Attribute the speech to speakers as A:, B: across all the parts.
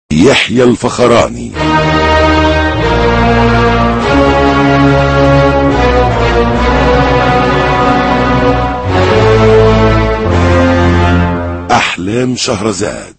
A: يحيى الفخراني أحلام شهرزاد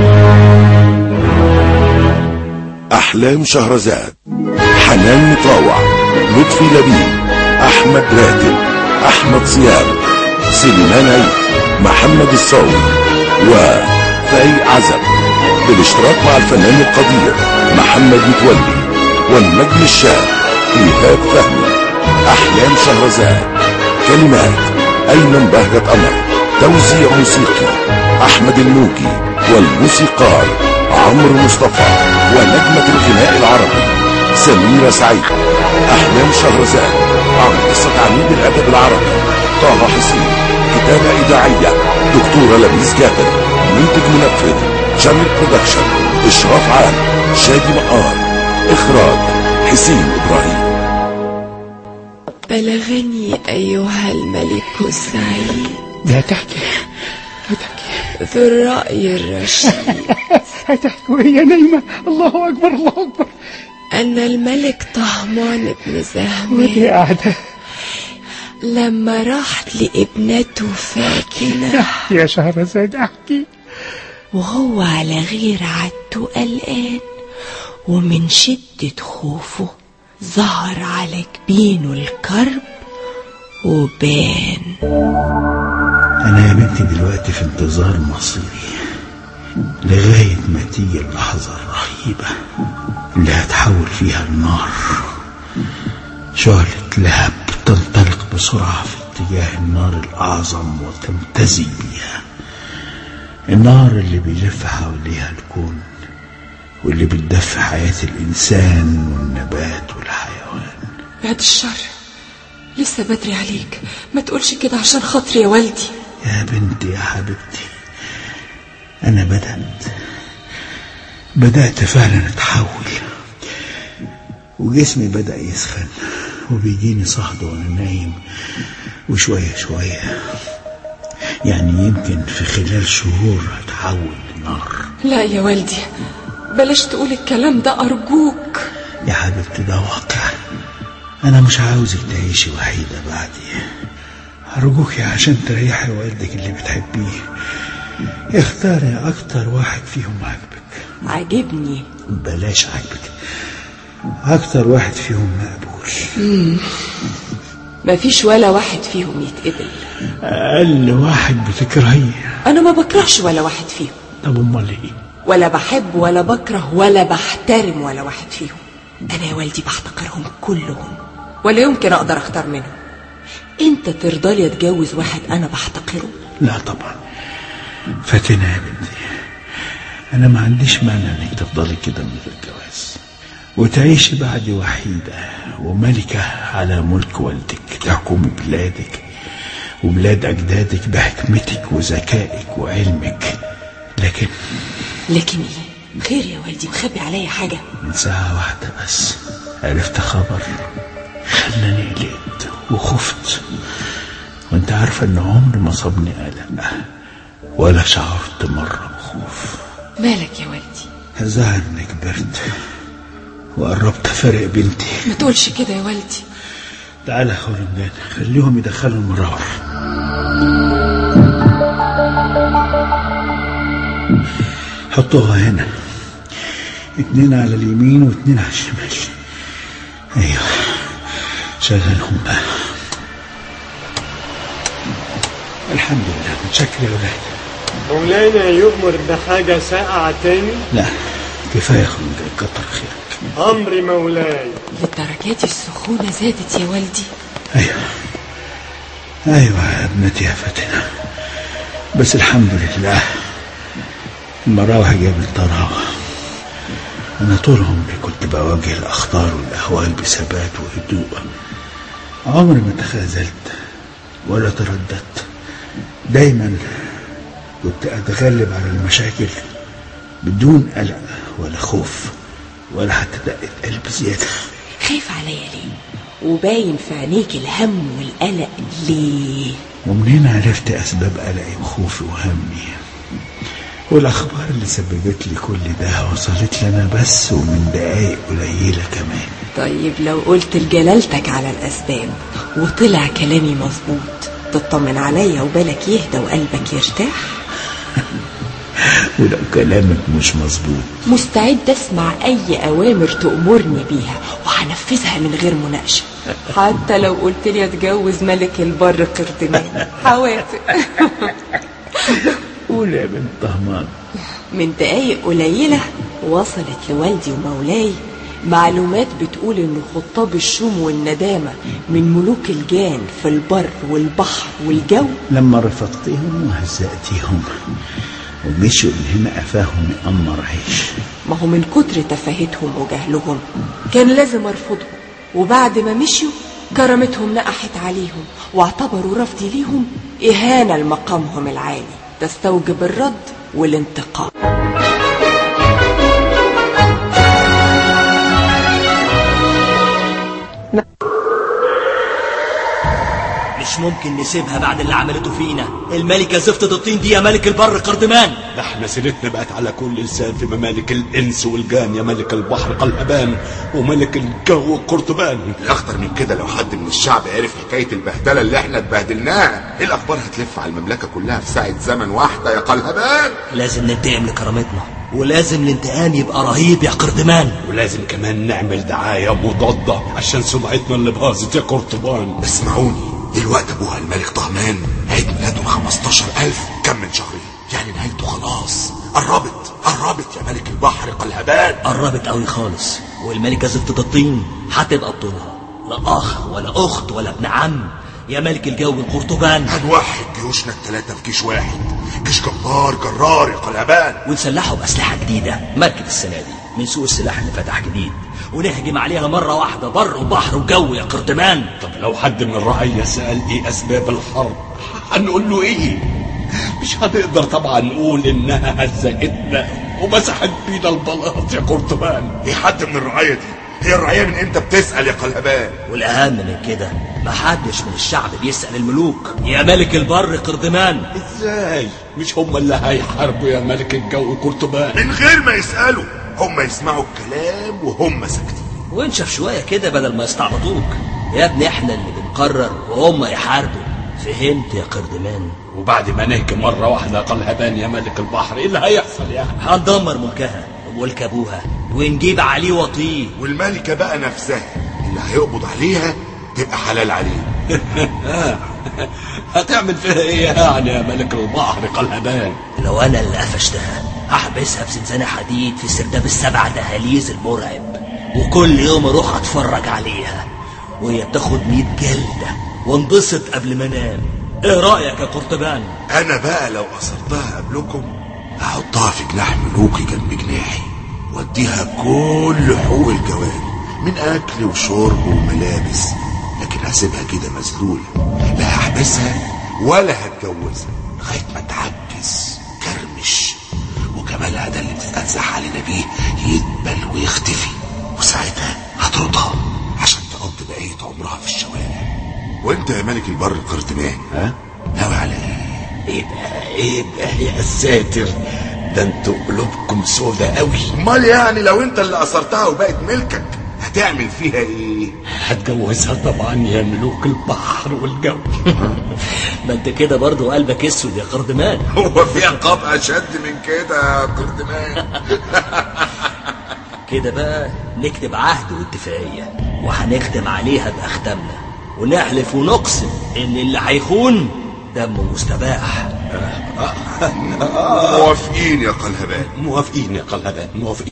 A: أحلام شهرزاد حنان مطاوع لطفي لبيب أحمد راتب أحمد صيام سليمان عيد محمد الصاوي وفاي عزب بالاشتراك مع الفنان القدير محمد متولي والنجم الشاب إيهاب فهمي أحلام شهرزاد كلمات أيمن بهجة قمر توزيع موسيقي أحمد الموجي والموسيقار عمرو مصطفى ونجمة الغناء العربي سميرة سعيد أحلام شهرزاد عن قصة عميد الأدب العربي طه حسين كتابة إذاعية دكتورة لبيس جابر منتج منفذ جامل برودكشن إشراف عام شادي مقار إخراج حسين إبراهيم
B: بلغني أيها الملك السعيد
C: لا تحكي لا تحكي
B: ذو الرأي الرشيد
C: هتحكي وهي نايمة الله أكبر الله أكبر
B: أن الملك طهمان بن
C: ودي
B: زهمان
C: قاعدة
B: لما راح لابنته فاكنة
C: احكي يا شهرزاد احكي
B: وهو على غير عادته قلقان ومن شدة خوفه ظهر على جبينه الكرب وبان
D: أنا يا بنتي دلوقتي في انتظار مصيري لغاية ما تيجي اللحظة الرهيبة اللي هتحول فيها النار شعلة لهب تنطلق بسرعة في اتجاه النار الأعظم وتمتزج بيها النار اللي بيلف حواليها الكون واللي بتدفي حياة الإنسان والنبات والحيوان
E: بعد الشر لسه بدري عليك ما تقولش كده عشان خاطري يا والدي
D: يا بنتي يا حبيبتي أنا بدأت بدأت فعلا أتحول وجسمي بدأ يسخن وبيجيني صهد وأنا نايم وشوية شوية يعني يمكن في خلال شهور هتحول لنار
E: لا يا والدي بلاش تقول الكلام ده أرجوك
D: يا حبيبتي ده واقع أنا مش عاوزك تعيشي وحيدة بعدي أرجوكي عشان تريحي والدك اللي بتحبيه اختاري أكتر واحد فيهم عاجبك
B: عجبني
D: بلاش عاجبك أكتر واحد فيهم مقبول
E: مفيش ولا واحد فيهم يتقبل
D: أقل واحد بتكرهيه
E: أنا ما بكرهش ولا واحد فيهم
D: طب أمال إيه؟
E: ولا بحب ولا بكره ولا بحترم ولا واحد فيهم أنا يا والدي بحتقرهم كلهم ولا يمكن أقدر أختار منهم أنت ترضى لي أتجوز واحد أنا بحتقره
D: لا طبعا فاتنة يا بنتي أنا ما عنديش مانع إنك تفضلي كده من غير جواز وتعيشي بعدي وحيدة وملكة على ملك والدك تحكمي بلادك وبلاد أجدادك بحكمتك وذكائك وعلمك لكن
E: لكن إيه خير يا والدي مخبي عليا حاجة
D: من ساعة واحدة بس عرفت خبر خلاني قلقت وخفت وانت عارفة ان عمري ما صابني قلق ولا شعرت مرة بخوف
E: مالك يا والدي
D: الظاهر اني كبرت وقربت افارق بنتي
E: ما تقولش كده يا والدي
D: تعالى يا خولندان خليهم يدخلوا المراوح حطوها هنا اتنين على اليمين واتنين على الشمال ايوه شغلهم بقى الحمد لله متشكر يا ولاد
F: مولانا يؤمر بحاجة ساقعة تاني
D: لا كفايه يا خولندان كتر خيرك
F: أمر مولاي
E: للدرجات السخونة زادت يا والدي
D: ايوه ايوه يا ابنتي يا فاتنه بس الحمد لله المراوح جابت طراوه انا طول عمري كنت بواجه الاخطار والاهوال بثبات وهدوء عمري ما تخاذلت ولا ترددت دايما كنت اتغلب على المشاكل بدون قلق ولا خوف ولا حتى دقة قلب زيادة
E: خايف عليا ليه وباين في عينيك الهم والقلق ليه
D: ومنين عرفت أسباب قلقي وخوفي وهمي والأخبار اللي سببت لي كل ده وصلت لنا بس ومن دقايق قليلة كمان
E: طيب لو قلت لجلالتك على الأسباب وطلع كلامي مظبوط تطمن عليا وبالك يهدى وقلبك يرتاح
D: ولو كلامك مش مظبوط
E: مستعد اسمع اي اوامر تأمرني بيها وهنفذها من غير مناقشه حتى لو قلت لي اتجوز ملك البر قردمان هوافق
D: قول يا بنت طهمان
E: من دقايق قليله وصلت لوالدي ومولاي معلومات بتقول ان خطاب الشوم والندامه من ملوك الجان في البر والبحر والجو
D: لما رفضتهم وهزأتيهم ومشوا من هنا قفاهم يأمر عيش
E: ما هو من كتر تفاهتهم وجهلهم كان لازم ارفضهم وبعد ما مشيوا كرامتهم نقحت عليهم واعتبروا رفضي ليهم إهانة لمقامهم العالي تستوجب الرد والانتقام
G: مش ممكن نسيبها بعد اللي عملته فينا الملكة زفتة الطين دي يا ملك البر قردمان
A: ده احنا سيرتنا بقت على كل لسان في ممالك الانس والجان يا ملك البحر قلهبان وملك الجو قرطبان
H: الاخطر من كده لو حد من الشعب عرف حكايه البهدله اللي احنا اتبهدلناها الاخبار هتلف على المملكه كلها في ساعه زمن واحده يا قلهبان
G: لازم ننتقم لكرامتنا ولازم الانتقام يبقى رهيب يا قردمان
A: ولازم كمان نعمل دعاية مضادة عشان سمعتنا اللي باظت يا قرطبان
H: اسمعوني دلوقتي ابوها الملك طهمان عيد ميلاده ال 15000 كم من شهرين يعني نهايته خلاص قربت قربت يا ملك البحر قلهبان
G: قربت قوي خالص والملكة زفتة الطين هتبقى بطولها لا اخ ولا اخت ولا ابن عم يا ملك الجو القرطبان
H: هنوحد جيوشنا الثلاثه في جيش واحد جيش جبار جرار يا قلهبان
G: ونسلحه بأسلحة جديدة مركب السنة دي من سوق السلاح اللي فتح جديد ونهجم عليها مرة واحدة بر وبحر وجو يا قردمان
A: طب لو حد من الرعية سأل ايه اسباب الحرب هنقول له ايه مش هنقدر طبعا نقول انها هزقتنا ومسحت بينا البلاط يا قرطبان
H: ايه حد من الرعايه دي هي الرعايه من امتى بتسال يا قلهبان
G: والأهم من كده محدش من الشعب بيسأل الملوك يا ملك البر قردمان
A: ازاي مش هم اللي هيحاربوا يا ملك الجو قرطبان
H: من غير ما يسالوا هم يسمعوا الكلام وهم ساكتين
G: وانشف شوية كده بدل ما يستعبطوك يا ابني احنا اللي بنقرر وهم يحاربوا فهمت يا قردمان
A: وبعد ما نهجم مرة واحدة قلهبان يا ملك البحر ايه اللي هيحصل يعني
G: هندمر ملكها وملك ابوها ونجيب عليه وطيه
H: والملكه بقى نفسها اللي هيقبض عليها تبقى حلال عليه
A: هتعمل فيها ايه يعني يا ملك البحر قلهبان
G: لو انا اللي قفشتها هحبسها في زنزانة حديد في سرداب السبع دهاليز المرعب وكل يوم اروح اتفرج عليها وهي بتاخد مية جلدة وانبسط قبل ما انام ايه رأيك يا قرطبان
H: انا بقى لو قصرتها قبلكم هحطها في جناح ملوكي جنب جناحي واديها كل حقوق الجواري من اكل وشرب وملابس لكن هسيبها كده مذلوله لا هحبسها ولا هتجوزها لغايه ما تعجز كرمش وجمالها ده اللي بتتأنزح علينا بيه يدبل ويختفي وساعتها هترضى عشان تقضي بقيه عمرها في الشوارع وانت يا ملك البر القرطمان ها ناوي على ايه
A: ايه بقى ايه بقى يا ساتر ده انتوا قلوبكم سودا قوي
H: امال يعني لو انت اللي اثرتها وبقت ملكك هتعمل فيها ايه
A: هتجوزها طبعا يا ملوك البحر والجو
G: ما انت كده برضو قلبك اسود يا قردمان
H: هو في عقاب اشد من كده يا قردمان
G: كده بقى نكتب عهد واتفاقية وهنختم عليها بأختامنا ونحلف ونقسم إن اللي هيخون دمه مستباح
H: موافقين يا قلهبان
A: موافقين يا قلهبان موافقين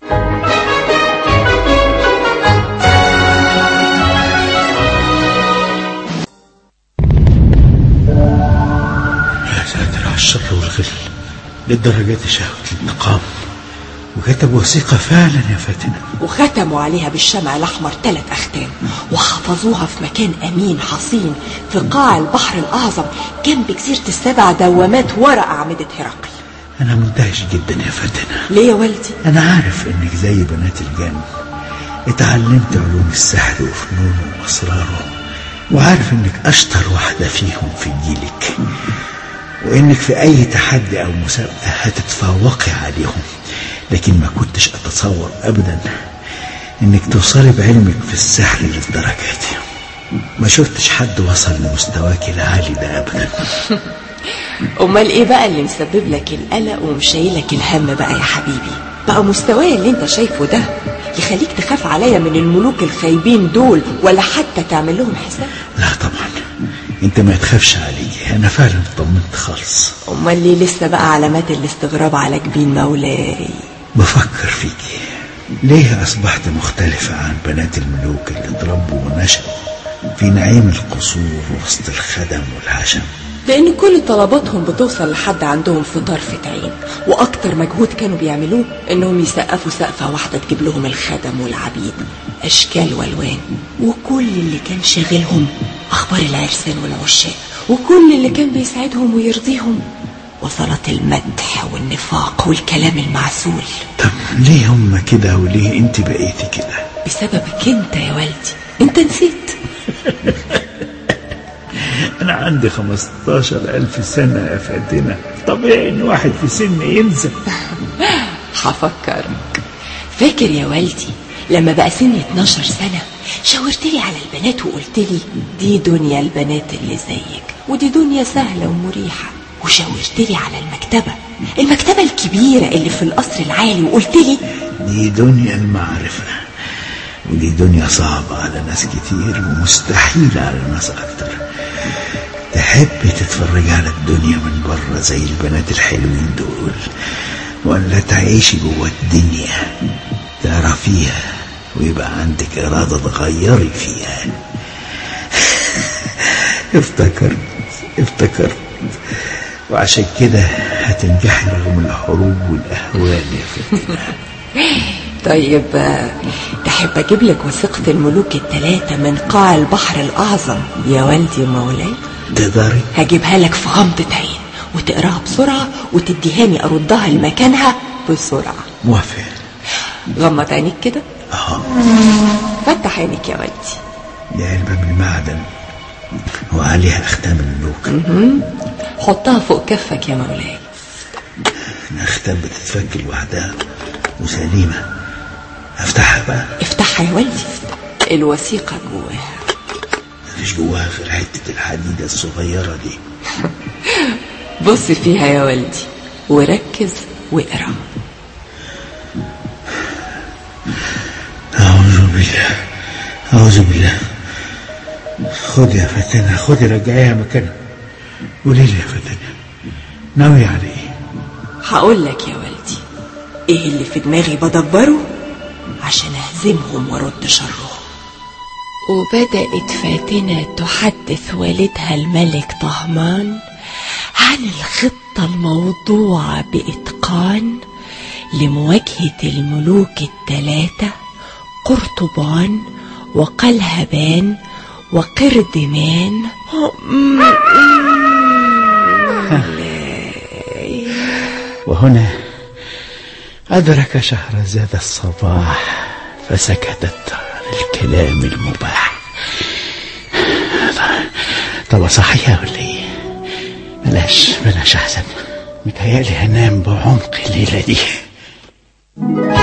D: يا ساتر على الشر والغل للدرجة دي شهوة الانتقام وكتب وثيقة فعلا يا فاتنة
E: وختموا عليها بالشمع الأحمر ثلاث أختام وحفظوها في مكان أمين حصين في قاع البحر الأعظم جنب جزيرة السبع دوامات وراء أعمدة هرقل
D: أنا مندهش جدا يا فاتنة
E: ليه يا والدي؟
D: أنا عارف إنك زي بنات الجن اتعلمت علوم السحر وفنونه وأسراره وعارف إنك أشطر واحدة فيهم في جيلك وإنك في أي تحدي أو مسابقة هتتفوقي عليهم لكن ما كنتش أتصور أبدا إنك توصلي بعلمك في السحر للدرجة دي ما شفتش حد وصل لمستواك العالي ده أبدا
E: امال ايه بقى اللي مسبب لك القلق ومشايلك الهم بقى يا حبيبي بقى مستواي اللي انت شايفه ده يخليك تخاف عليا من الملوك الخايبين دول ولا حتى تعمل لهم حساب
D: لا طبعا انت ما تخافش علي انا فعلا اطمنت خالص
E: امال ليه لسه بقى علامات الاستغراب على جبين مولاي
D: بفكر فيكي ليه اصبحت مختلفة عن بنات الملوك اللي اتربوا ونشأوا في نعيم القصور وسط الخدم والعشم
E: لان كل طلباتهم بتوصل لحد عندهم في طرفة عين واكتر مجهود كانوا بيعملوه انهم يسقفوا سقفة واحدة تجيب لهم الخدم والعبيد اشكال والوان وكل اللي كان شاغلهم اخبار العرسان والعشاق وكل اللي كان بيسعدهم ويرضيهم وصلت المدح والنفاق والكلام المعسول
D: طب ليه هم كده وليه انت بقيتي كده
E: بسببك انت يا والدي انت نسيت
D: انا عندي 15 الف سنة يا فاتنة طبيعي ان واحد في سن ينسى
E: هفكرك فاكر يا والدي لما بقى سني 12 سنة شاورت لي على البنات وقلت لي دي دنيا البنات اللي زيك ودي دنيا سهلة ومريحة وشاورت لي على المكتبة المكتبة الكبيرة اللي في القصر العالي وقلت لي
D: دي دنيا المعرفة ودي دنيا صعبة على ناس كتير ومستحيلة على ناس أكتر تحبي تتفرجي على الدنيا من بره زي البنات الحلوين دول ولا تعيشي جوه الدنيا تعرفيها ويبقى عندك إرادة تغيري فيها افتكرت افتكرت وعشان كده هتنجحي رغم الحروب والأهوال يا فتنة
E: طيب آه، تحب اجيب لك وثيقة الملوك الثلاثة من قاع البحر الأعظم يا والدي مولاي
D: تقدري
E: هجيبها لك في غمضة عين وتقراها بسرعة وتديهاني أردها لمكانها بسرعة
D: موافق
E: غمض عينيك كده
D: اه
E: فتح عينيك يا والدي
D: دي علبة من معدن وعليها أختام الملوك
E: حطها فوق كفك يا مولاي
D: الأختام بتتفك لوحدها وسليمة أفتحها بقى
E: افتحها يا والدي الوثيقة جواها
D: مفيش جواها غير حتة الحديدة الصغيرة دي
E: بص فيها يا والدي وركز واقرا
D: أعوذ بالله أعوذ بالله خد يا فتنة خدي رجعيها مكانها قولي لي يا فتنة ناوية على إيه؟
E: هقول لك يا والدي ايه اللي في دماغي بدبره عشان اهزمهم وارد شرهم وبدأت فاتنة تحدث والدها الملك طهمان عن الخطة الموضوعة بإتقان لمواجهة الملوك الثلاثة قرطبان وقلهبان وقردمان
D: وهنا أدرك شهرزاد الصباح فسكتت عن الكلام المباح طب صحيح ولا ايه بلاش بلاش احسن متهيألي هنام بعمق الليلة دي